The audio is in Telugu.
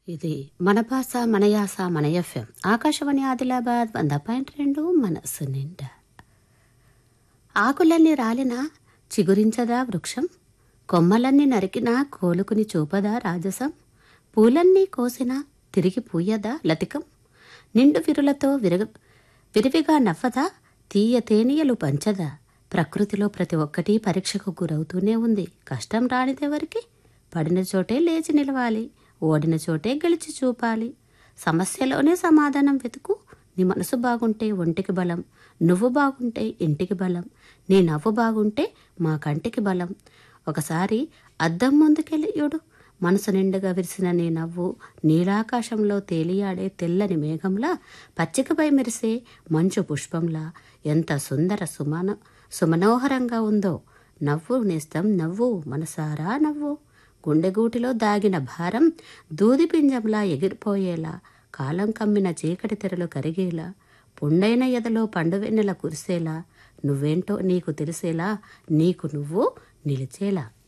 ఇది మన భాష మన యాస మన ఎఫ్ఎం ఆకాశవాణి ఆదిలాబాద్ వంద పాయింట్ రెండు మనస్సు నిండా ఆకులన్నీ రాలినా చిగురించదా వృక్షం కొమ్మలన్నీ నరికినా కోలుకుని చూపదా రాజసం పూలన్నీ కోసినా తిరిగి పూయదా లతికం నిండు విరులతో విరగ విరివిగా నవ్వదా తీయ తేనీయలు పంచదా ప్రకృతిలో ప్రతి ఒక్కటి పరీక్షకు గురవుతూనే ఉంది కష్టం రానిదెవరికి పడిన చోటే లేచి నిలవాలి ఓడిన చోటే గెలిచి చూపాలి సమస్యలోనే సమాధానం వెతుకు నీ మనసు బాగుంటే ఒంటికి బలం నువ్వు బాగుంటే ఇంటికి బలం నీ నవ్వు బాగుంటే మా కంటికి బలం ఒకసారి అద్దం ముందుకెళ్ళియుడు మనసు నిండుగా విరిసిన నీ నవ్వు నీలాకాశంలో తేలియాడే తెల్లని మేఘంలా పచ్చికపై మెరిసే మంచు పుష్పంలా ఎంత సుందర సుమన సుమనోహరంగా ఉందో నవ్వు నేస్తం నవ్వు మనసారా నవ్వు గుండెగూటిలో దాగిన భారం దూది పింజంలా ఎగిరిపోయేలా కాలం కమ్మిన చీకటి తెరలు కరిగేలా పుండైన ఎదలో పండువెన్నెల కురిసేలా నువ్వేంటో నీకు తెలిసేలా నీకు నువ్వు నిలిచేలా